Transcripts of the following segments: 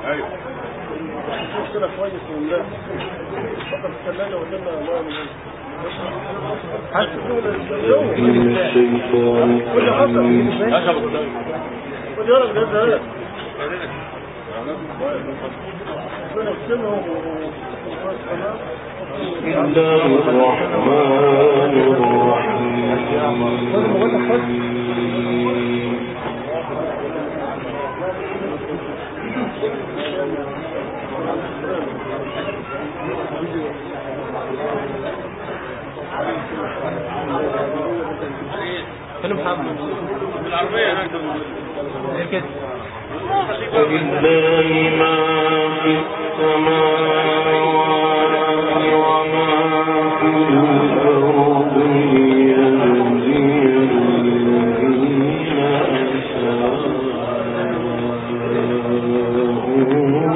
ايوه كده كويس والله فقط الثلاجة وقلنا الله من من الشيطان الرجيم اشرب الدم خد يا رب ده ده ربنا يكتمهم بسم الله الرحمن الرحيم فين محمد بالعربية هناك ليه كده ولله ما في السماوات وما في الأرض يجزي الذين أساءوا بما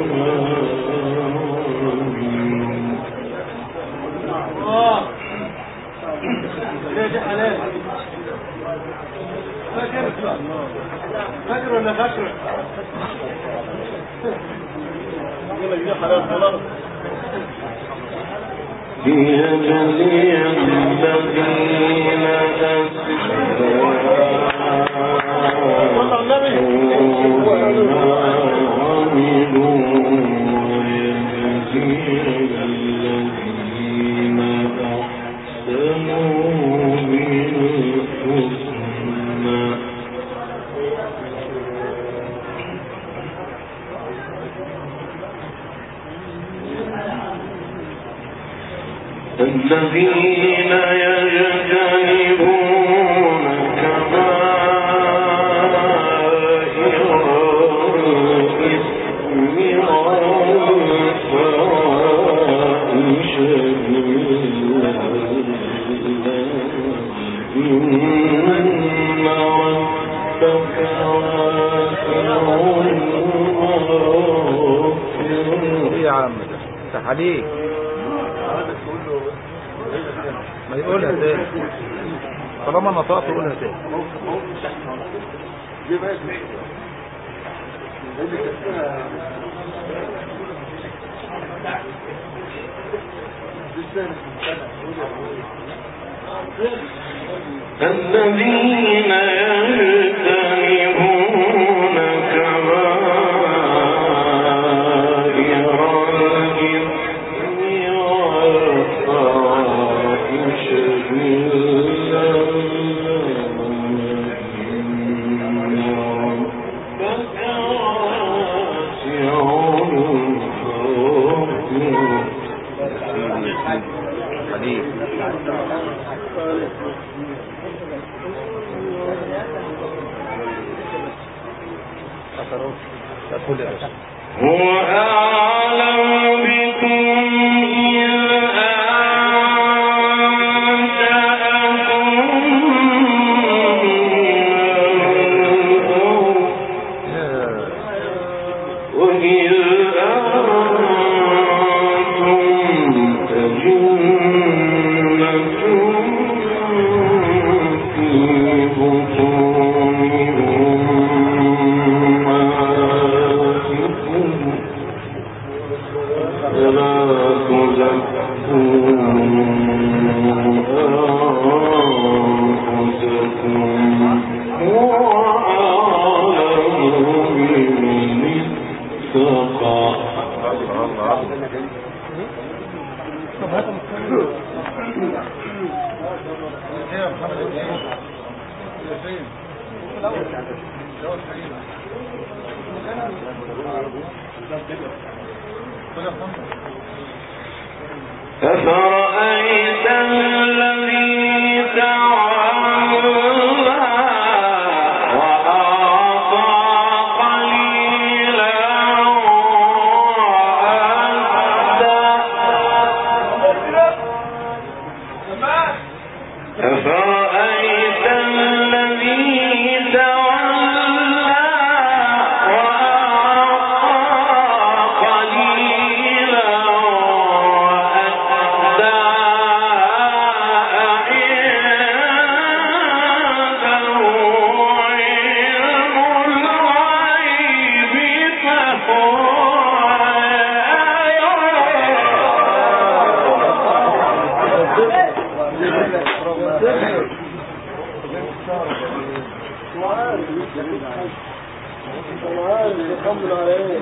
عملوا ليه دي حلال فاكر فاكر ولا فاكر يقول لك دي حلال خلاص ليجزي الذين الذين يجتنبون كبائر الإثم والفواحش إن ربك واسع المغفرة ايه يا عم ده تحاليل ما يقولها تاني طالما نطقت قولها تاني الذين يجتنبون كبائر الإثم والفواحش إلا إن ربك واسع المغفرة حديث تقول يا باشا هو أعلم بكم إذ أنشأكم من الأرض وإذ أنتم أجنة في بطون أمهاتكم فلا تزكوا أنفسكم هو أعلم بمن اتقى أفرأيت الذي تولى وأعطى قليلا وأكدى أفرأيت الذي تولى وأعطى قليلا وأكدى كمل على ايه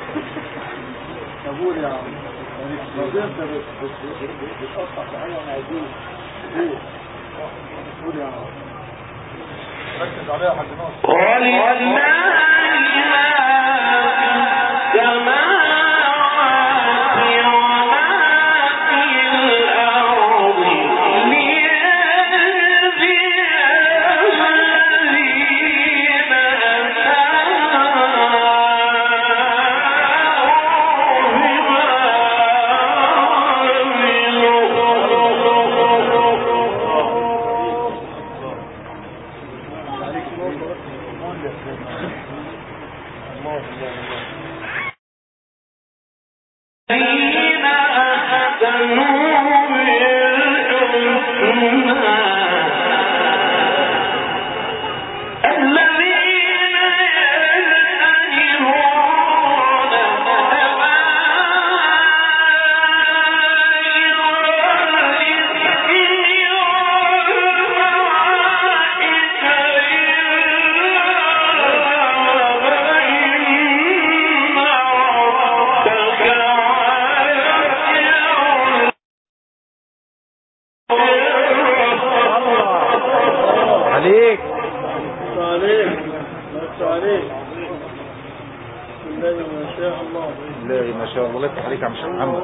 قبول يا عم ما انت بتقطع في حاجه وانا عايزين قول يا عم ركز عليها يا حاج ناصر ولله ما في السماوات وما في الأرض ليجزي الذين أساءوا بما عملوا عليك نور الله الله الذين أحسنوا بالحسنى الذين يستهزئون عليك بس عليك بس عليك بسم الله ما شاء الله لا ما شاء الله الله يفتح عليك يا عم شيخ محمد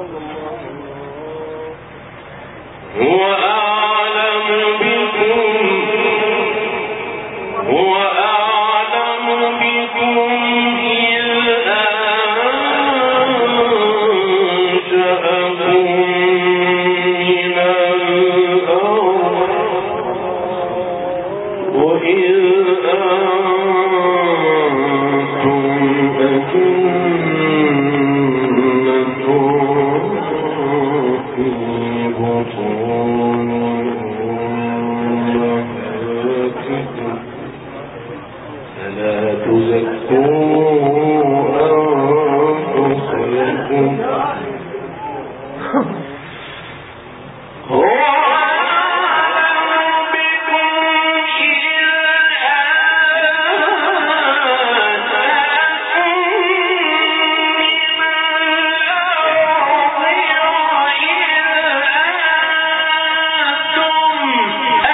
هو أعلم بكم هو أعلم بكم إذ أنشأكم من الأرض وإذ أنتم أكنة في بطون أمهاتكم فلا تزكوا أنفسكم هو أعلم بكم إذ أنشأكم من الأرض وإذ أنتم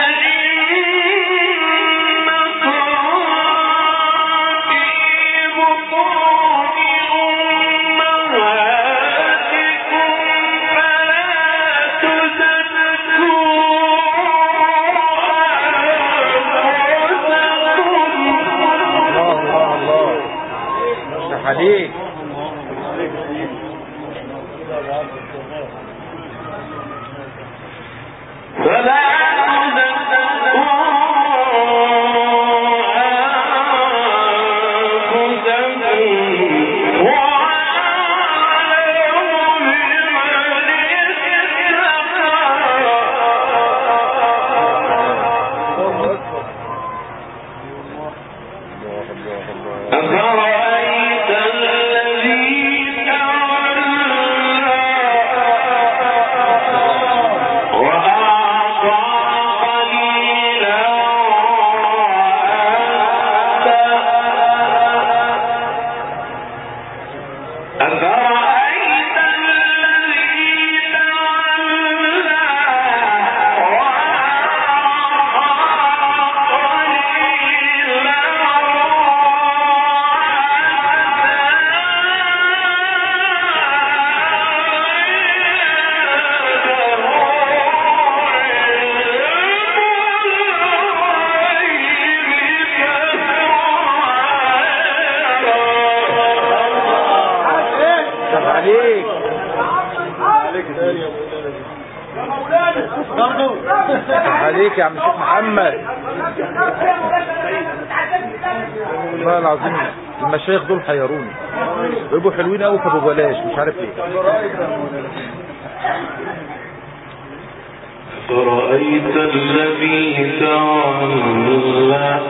أجنة في بطون أمهاتكم فلا الله الله الله يفتح عليك فلا أفرأيت الذي تولى وأعطى قليلا وأكدى أفرأيت الذي تولى وأعطى قليلا يفتح عليك عليك تاني يا مولانا برضو يفتح عليك يا عم شيخ محمد والله العظيم المشايخ دول حيروني بيبقوا حلوين قوي فببلاش مش عارف ليه برأيك يا مولانا فرأيت الذي تولى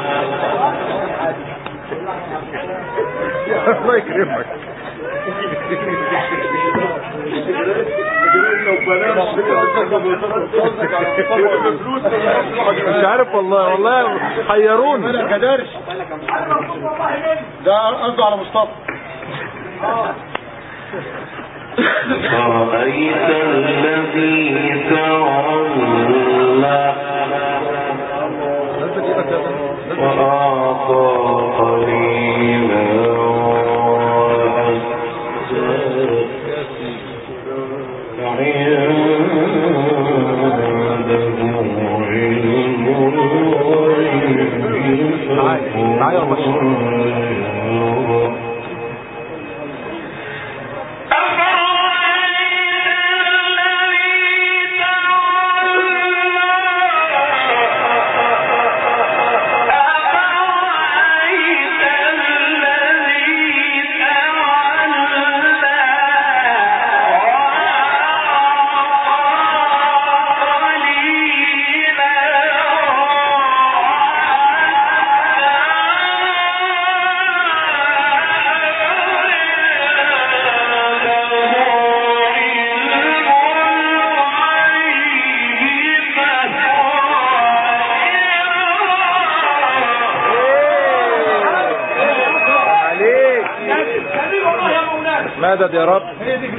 الله يكرمك مش عارف والله والله حيروني انا كدرش ده قصده على مصطفى فرأيت الذي تولى نزل ايدك يا ابني نزل وأعطى قليلا وأكثر يا سيدي عنده علم الغيب معايا- معايا يا باشا. فهو عليك مدد يا رب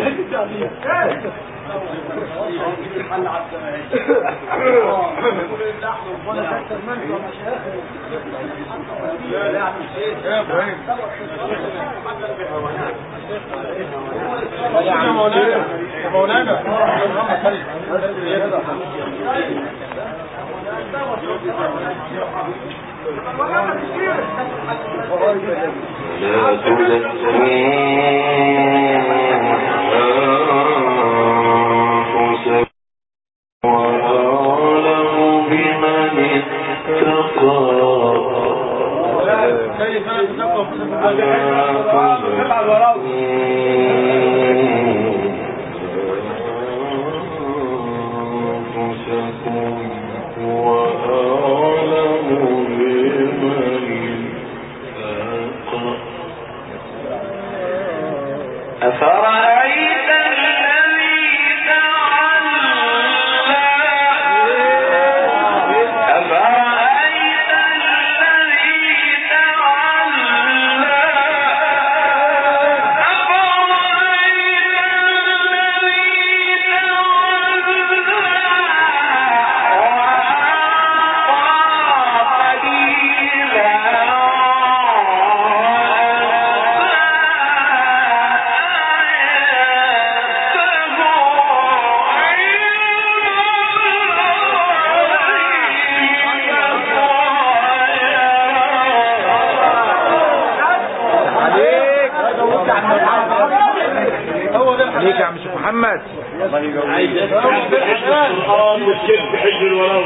يا ابراهيم يا مولانا يا مولانا لا تزكوا أنفسكم وأعلم بمن اتقى كيف نتنقى أفرأيت الذي تولى أفرأيت الذي تولى أفرأيت الذي تولى عليك هو ده عليك يا عم شيخ محمد القرآن والشرك حج الولو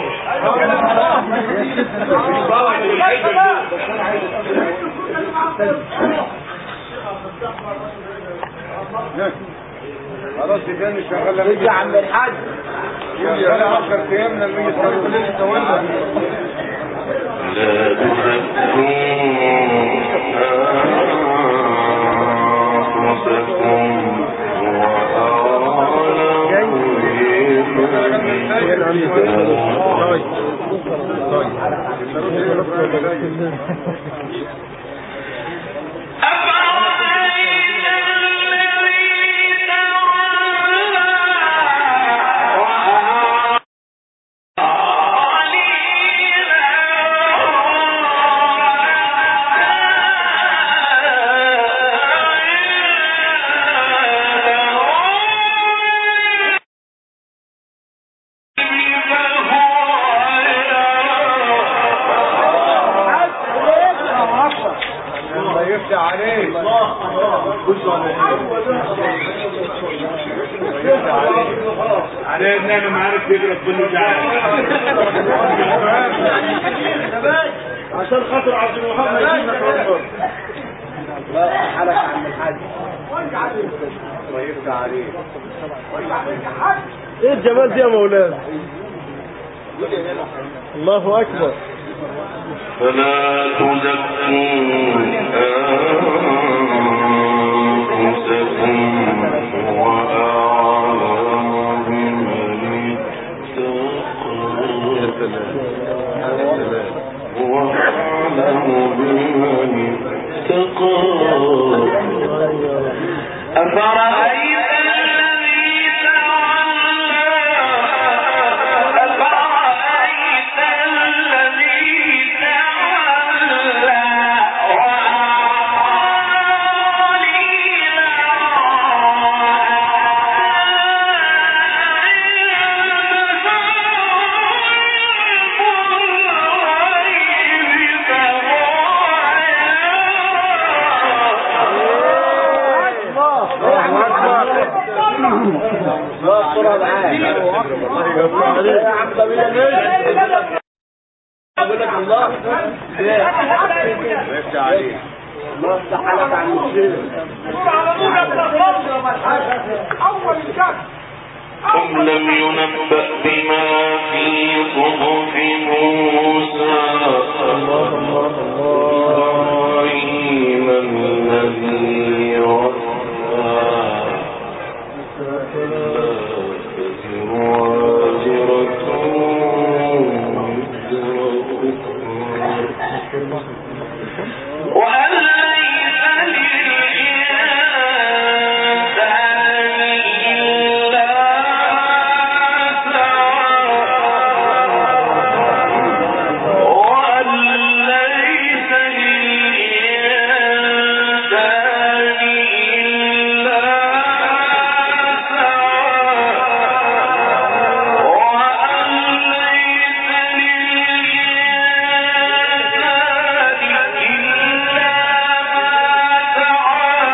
خلاص كده مش شغال لما يجي عم الحاج يجي 10 ايام لما يجي تولى لا تزكوا أنفسكم وأعلم طيب طيب أفرأيت الذي تولى الله يفتح عليك عليه ان انا ما عارف يقرا كله جعل عشان خاطر عبد الوهاب ما يجيبك والله الله يفتح عليك ايه الجمال دي يا مولانا الله اكبر فلا تزكوا أنفسكم وأعلم بمن يا اتقى سلام يا سلام وأعلم بمن اتقى أفرأيت الذي تولى أفرأيت الذي تولى أم لم ينبأ بما في صحف موسى إبراهيم الذي وفى لا تزر وازرة وزر أخرى وأن ليس للإنسان إلا سعى وأن ليس للإنسان إلا سعى وأن ليس للإنسان إلا ما سعى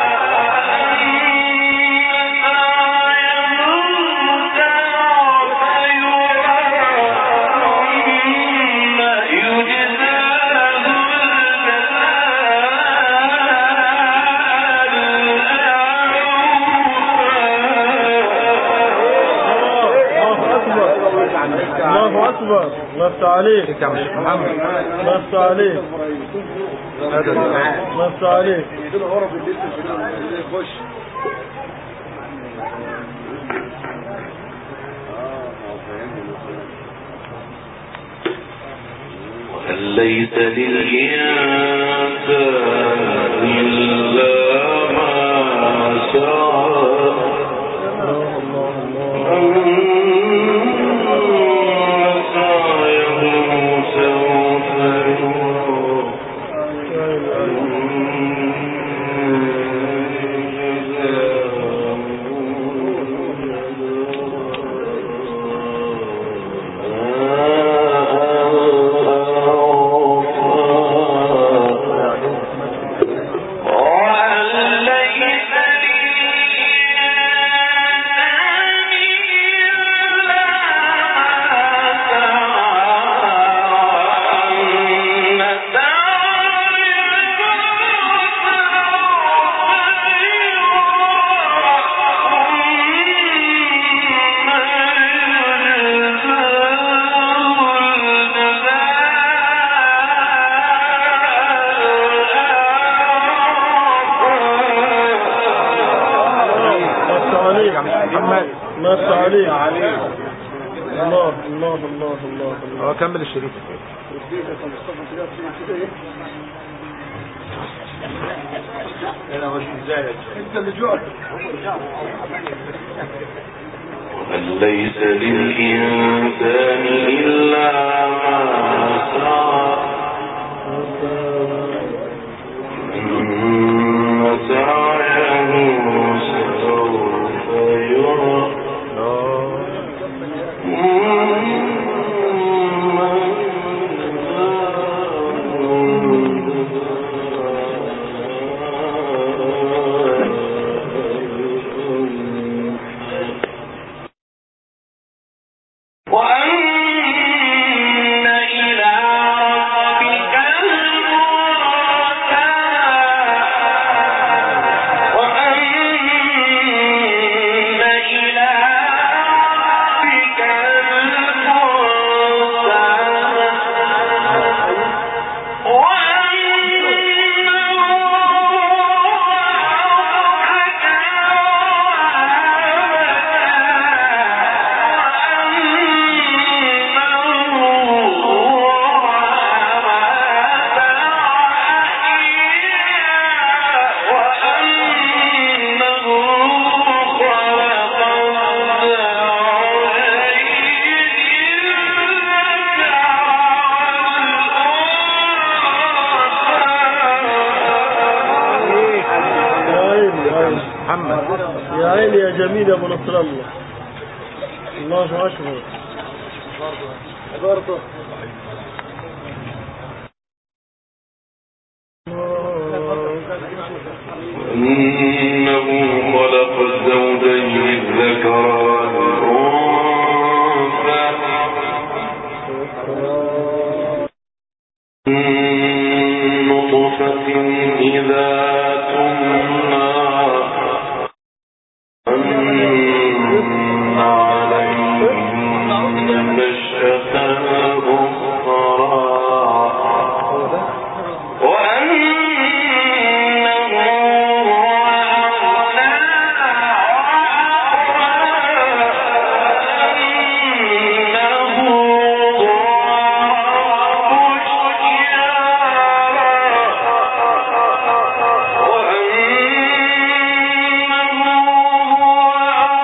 الله أكبر الله يفتح عليك انت يا عم الشيخ محمد الله يفتح عليك هذا الإمام الله يفتح عليك وأن ليس للإنسان إلا ما سعى أن سعيه سوف يرى الله يفتح عليك يا عم الشيخ محمد الله يفتح عليك الله الله الله الله الله هو كمل الشريط وأن ليس للإنسان إلا ما سعى إن سعيه سوف يرى وأن عيني محمد يا عيني يا جميل يا ابو نصر الله الله اكبر برضه إنه خلق الزوجين الذكر والأنثى من نطفة إذا تمنى أن عليه النشأة الأخرى وأنه هو أغنى وأنه هو رب الشعرى وأنه هو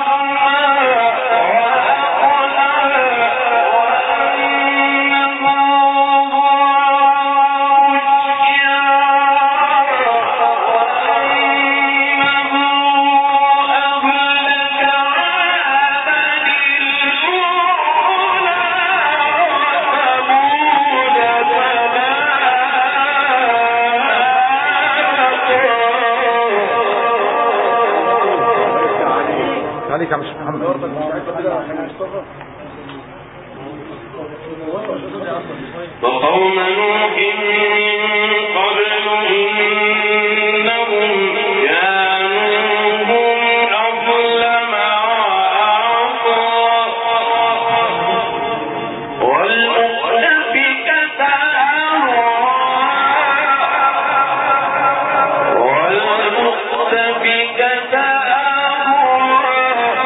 عليك يا مش محمد وقوم نوح من قبل إنهم كانوا هم أظلم وأعطى والمؤتفكة أهوى والمؤتفكة أهوى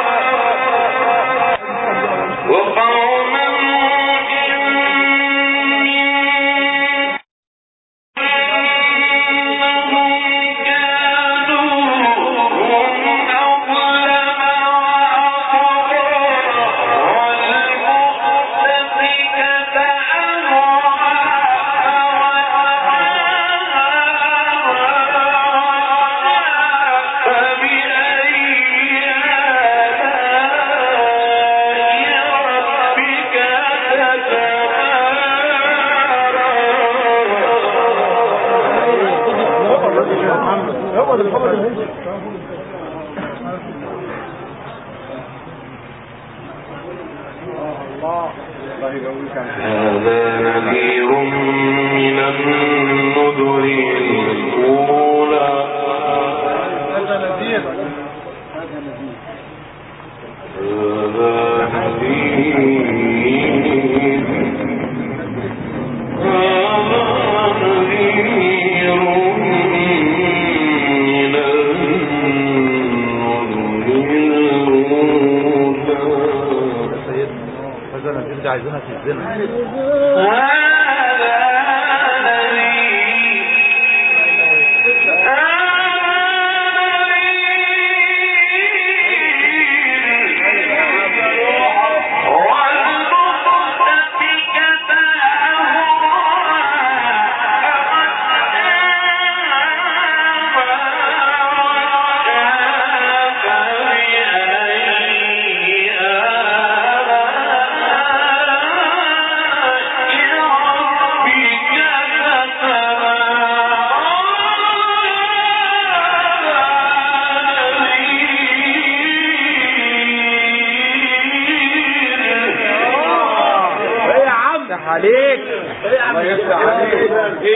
وقوم نوح من إنهم كانوا هم أظلم وأطغى والمؤتفكة أهوى فبأي آلاء ربك تتمارى هو ده الخبر اللي هيجي هذا نذير من النذر الأولى هذا نذير هذا نذير هذا نذير من النذر الأولى يا سيدنا هذا انا دي عايزينها في الزنا ايه يا عم افتح عليك ايه يا عم الله يفتح عليك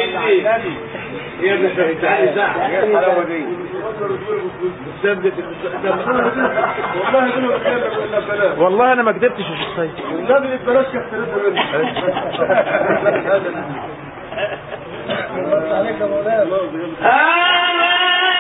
يا ابن تعالى زعل ايه الحلاوه دي ثبت والله دول بكلمك ولا بلاش والله انا ما كدبتش يا شيخ سيد النبي بلاش كفتلفه منه عليك يا مولانا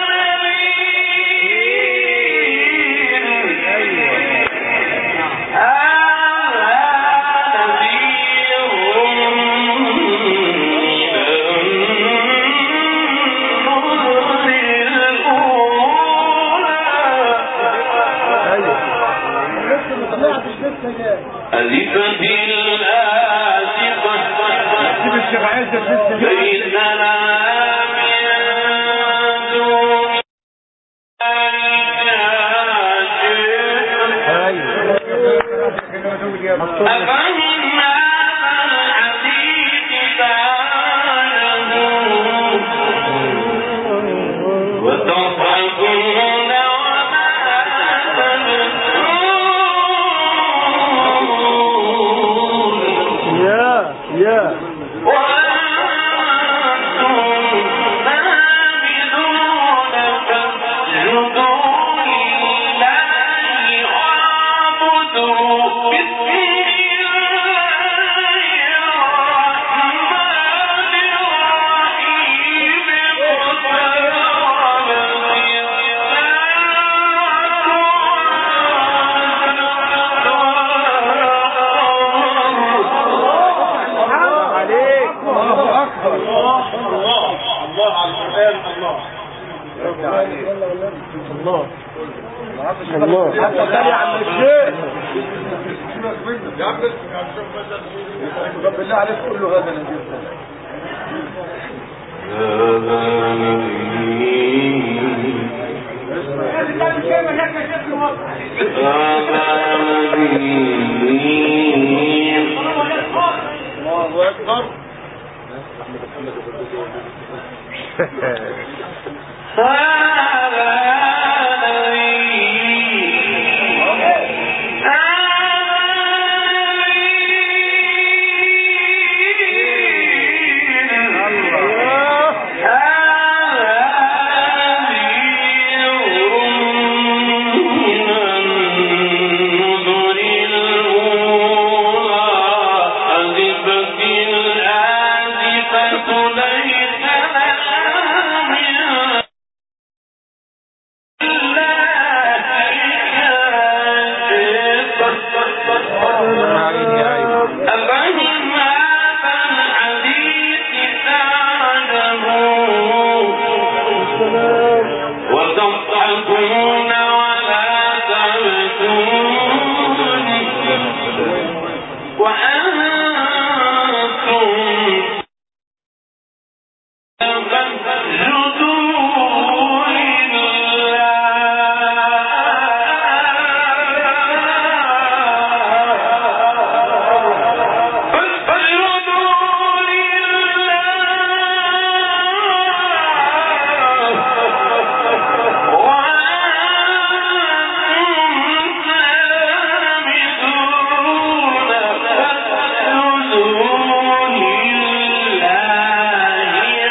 لسه ما طلعتش لسه جاي أزفت الآزفة سيب الشيخ عايز لسه جاي ليس لها من دون أفمن هذا الحديث تعالوا وتضحكون وما تبكون يا يا عليك الله اكبر الله الله الله على القران الله الله الله حتى تاني عم الشيخ طب بالله عليك قول له هذا نجيب الله اكبر يا عيني يا عيني أفهم هذا الحديث تعلمون وتضحكون ولا تبكون وأنتم تسجدون لله فاسجدوا لله وأنتم سامدون فاسجدوا لله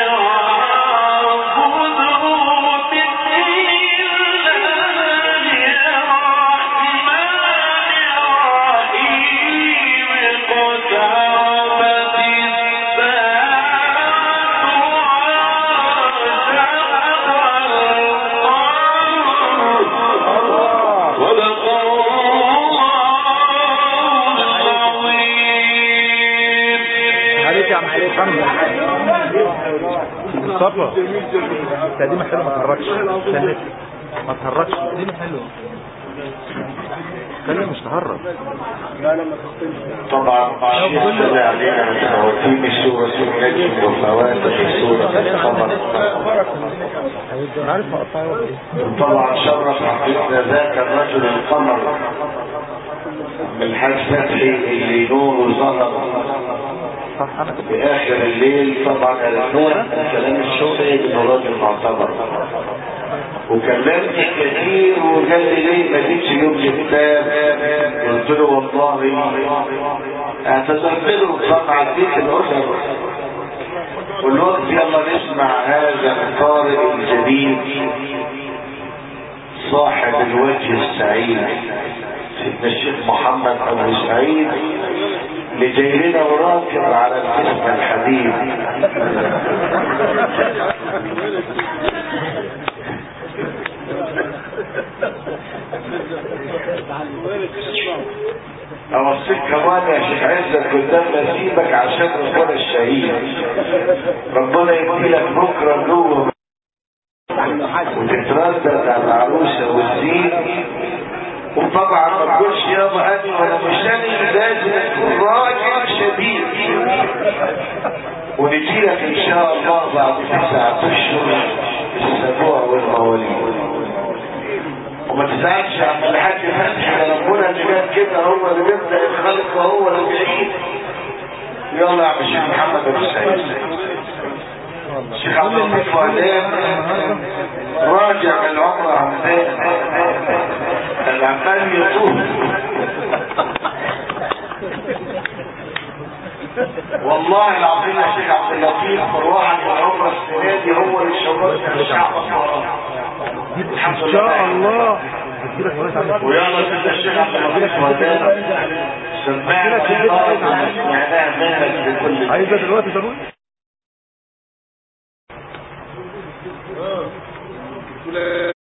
واعبدوا بسم الله الرحمن الرحيم اقتربت الساعة صدق الله العظيم عليك يا عم محمد مصطفى التقديمة حلوة ما تهرجش استنيت ما تهرجش التقديمة حلوة اتكلم مش تهرج طبعا يصلي علينا من خواتيم سورة النجم وفواتح سورة القمر عارف اقطع ولا ايه طبعا شرف حقيقنا ذاك الرجل القمر من الحاج فتحي اللي نوره ظهر صح انا في اخر الليل طبعا عرفناه من كلام الشغل انه راجل معتبر وكلمني كتير وقال لي ليه ما جيتش يوم الكتاب قلت له والله اعتذرت له طبعا عديت الاسر والوقت يلا نسمع هذا القارئ الجديد صاحب الوجه السعيد سيدنا الشيخ محمد ابو سعيد اللي جاي لنا وراكب على الجسم الحديد اوصيك كمان يا شيخ عزت قدام نسيبك عشان ربنا الشهيد ربنا يدي لك بكره جوه وتتردد على العروسه والزين وطبعا ما تقولش يابا اني ولا مش اني لازم تكون راجل شديد ونجي لك ان شاء الله بعد تسعة اشهر السبوع والمواليد وما تزعلش يا عم الحاج فتحي ده ربنا اللي جاب كده هو اللي بيبدأ الخلق وهو اللي بيعيد يلا يا عم الشيخ محمد ابو سعيد الشيخ عبد اللطيف وهدان راجع من العمرة عمدان العمال يطوف والله العظيم يا شيخ عبد اللطيف مروحة العمرة السنة دي هو اللي شرفنا الشعب الحمد ان لله شاء الله هتجيلك وناس عندك ويلا سيدنا الشيخ عبد اللطيف وهدان سمعنا سمعناها منك بكل عايزه دلوقتي ضروري اه